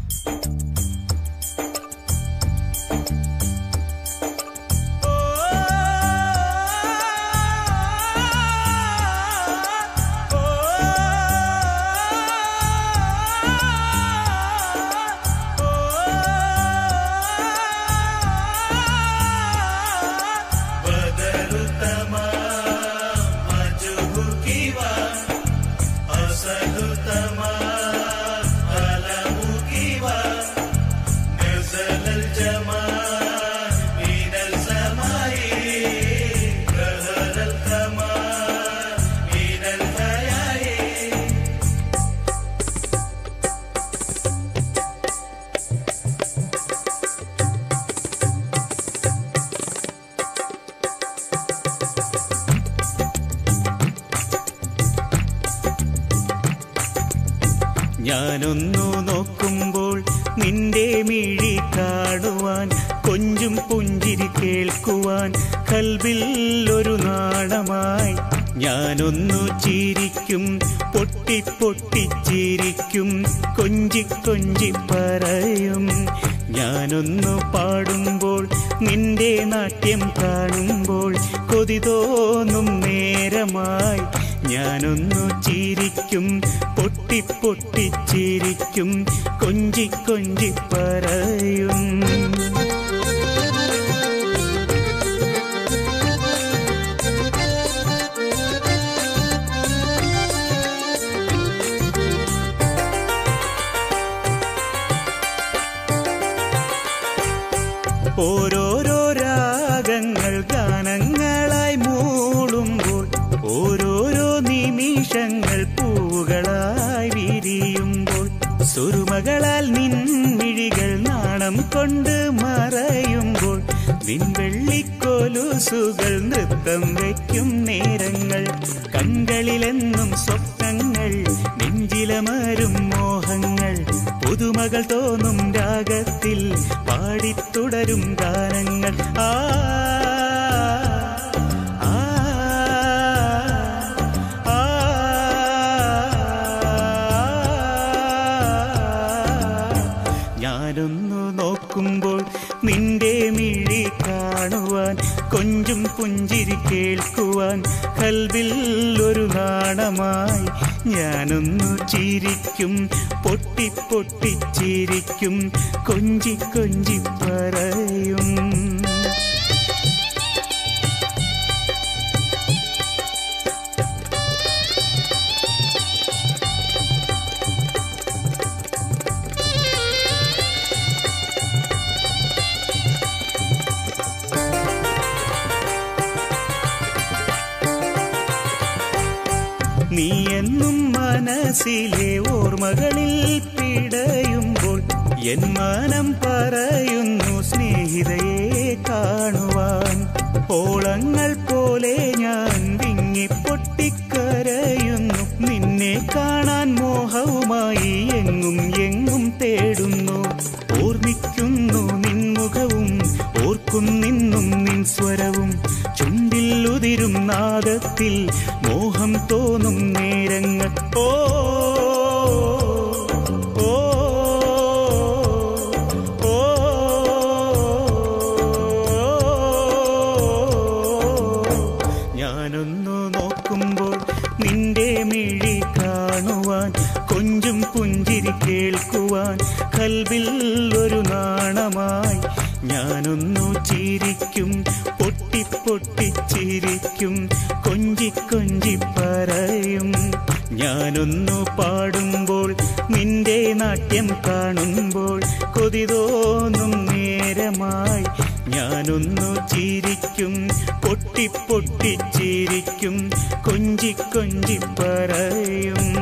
ഞാനൊന്നു നോക്കുമ്പോൾ നിന്റെ മിഴി കാണുവാൻ കൊഞ്ചും പുഞ്ചിരി കേൾക്കുവാൻ കൽവിൽ ഒരു നാണമായി ഞാനൊന്നു ചിരിക്കും പൊട്ടി പൊട്ടി ചിരിക്കും കൊഞ്ചി കൊഞ്ചി പറയും ഞാനൊന്നു പാടുമ്പോൾ നിന്റെ നാട്യം കാണുമ്പോൾ കൊതി തോന്നും നേരമായി ഞാനൊന്നു ചിരിക്കും പൊട്ടി പൊട്ടി ചിരിക്കും കൊഞ്ചി കൊഞ്ചി പറയും ഓരോരോ രാഗങ്ങൾ ഗാനങ്ങളായി മൂളുമ്പോൾ ഓരോരോ നിമിഷങ്ങൾ പൂവുകളായി വിരിയുമ്പോൾ സുറുമകളാൽ നിൻമിഴികൾ നാണം കൊണ്ട് മറയുമ്പോൾ വിൺവെള്ളിക്കോലുസുകൾ നൃത്തം വയ്ക്കും നേരങ്ങൾ കൺകളിലെന്നും സ്വപ്നങ്ങൾ നെഞ്ചിലമരും മോഹങ്ങൾ പുതുമകൾ തോന്നും രാഗത്തിൽ പാടിത്തുടരും ഗാനങ്ങൾ ആ ആ, ആ, ഞാനൊന്നു നോക്കുമ്പോൾ നിന്റെ മിഴി കാണുവാൻ കൊഞ്ചും പുഞ്ചിരി കേൾക്കുവാൻ കൽവിൽ ഒരു നാണമായി ഞാനൊന്നു ചിരിക്കും പൊട്ടി പൊട്ടി ചിരിക്കും കൊഞ്ചി കൊഞ്ചി പറയും നീ എന്നും മനസ്സിലെ ഓർമ്മകളിൽ പിടയുമ്പോൾ എൻ മനം പറയുന്നു സ്നേഹിതയെ കാണുവാൻ ഓളങ്ങൾ പോലെ ഞാൻ വിങ്ങിപ്പൊട്ടിക്കരയുന്നു നിന്നെ കാണാൻ മോഹവുമായി എങ്ങും എങ്ങും തേടുന്നു ഓർമ്മിക്കുന്നു നിൻമുഖവും ഓർക്കും നിന്നും നിൻ സ്വരവും ചുണ്ടിൽ ഉതിരും നാദത്തിൽ മോഹം തോന്നും നേരങ്ങൾ ഓ ഓ ഓ ഞാനൊന്നു നോക്കുമ്പോൾ നിന്റെ മിഴി കാണുവാൻ കൊഞ്ചും പുഞ്ചിരി കേൾക്കുവാൻ കൽവിൽ ഒരു നാണമായി ഞാനൊന്നു ചിരിക്കും പൊട്ടി പൊട്ടി ചിരിക്കും കൊഞ്ചി കൊഞ്ചി പറയും ഞാനൊന്നു പാടുമ്പോൾ നിന്റെ നാട്യം കാണുമ്പോൾ കൊതി തോന്നും നേരമായി ഞാനൊന്നു ചിരിക്കും പൊട്ടി പൊട്ടി ചിരിക്കും കൊഞ്ചി കൊഞ്ചി പറയും